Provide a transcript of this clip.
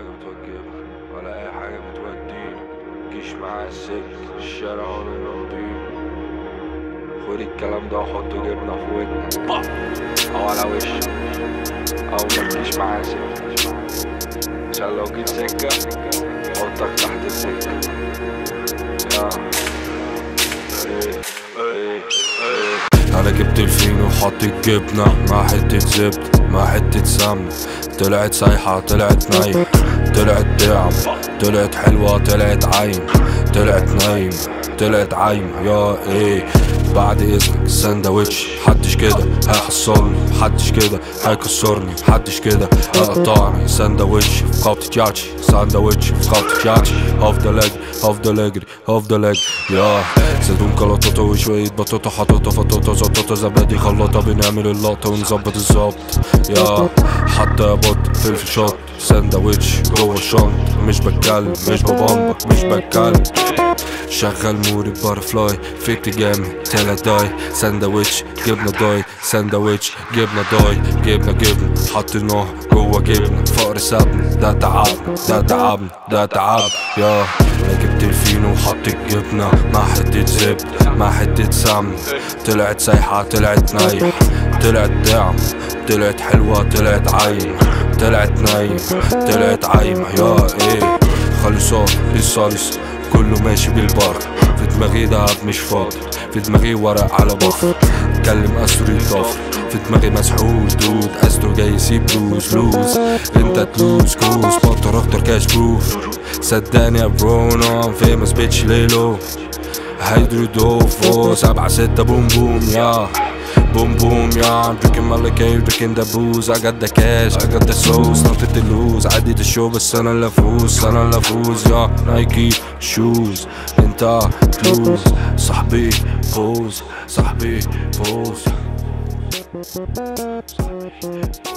حاجة بتوجبك ولا أي حاجة بتوديك متجيش معايا السكة الشارع هو اللي نضيف خد الكلام ده وحطه جبنة في ودنك أو على وشك أو متجيش معايا سكة عشان لو جيت سكة حطك تحت السكة يا ايه ايه ايه انا جبت الفين وحط الجبنة مع حتة زبد مع حتة سمن طلعت سايحة طلعت نايم طلعت دعم طلعت حلوة طلعت عين طلعت نايم طلعت عايم يا ايه بعد اذنك سندوتش محدش كده هيحصلني محدش كده هيكسرني محدش كده هيقطعني سندوتش في خبطة ياتشي سندوتش في خبطة ياتشي هفضل اجري هفضل اجري هفضل اجري يا زيتون كلاطة وشوية بطاطا حطاطا فطاطا زطاطا زبادي خلاطة بنعمل اللقطة ونظبط الظبط يا حتى يا بط فلفل شط سندوتش جوه الشنط مش بتكلم مش ببمبك مش بتكلم شغل موري بارفلاي فيك جامد تلا داي ساندويتش جبنة داي ساندويتش جبنة داي جبنة جبنة حطيناه جوه جبنة فقر سابنا ده تعبنا ده تعبنا ده تعب يا انا جبت الفين وحط الجبنة مع حتة زبد مع حتة سمن طلعت سايحة طلعت نايم طلعت دعم طلعت حلوة طلعت عايم طلعت نايم طلعت عايمة يا ايه خلصان بالصلص كله ماشي بالبر في دماغي دهب مش فاضي في دماغي ورق على بفر اتكلم استرو يطفر في دماغي مسحول دود استرو جاي يسيب لوز لوز انت تلوز كوز بطل اكتر كاش بروف صدقني يا برونو فيمس بيتش ليلو هيدرو دوفو سبعة ستة بوم بوم يا Boom boom, yeah, I'm drinking my liquor, drinking the booze I got the cash, I got the sauce, nothing to lose عديت الشو بس انا اللي افوز انا اللي افوز يا نايكي شوز انت تلوز صاحبي فوز صاحبي فوز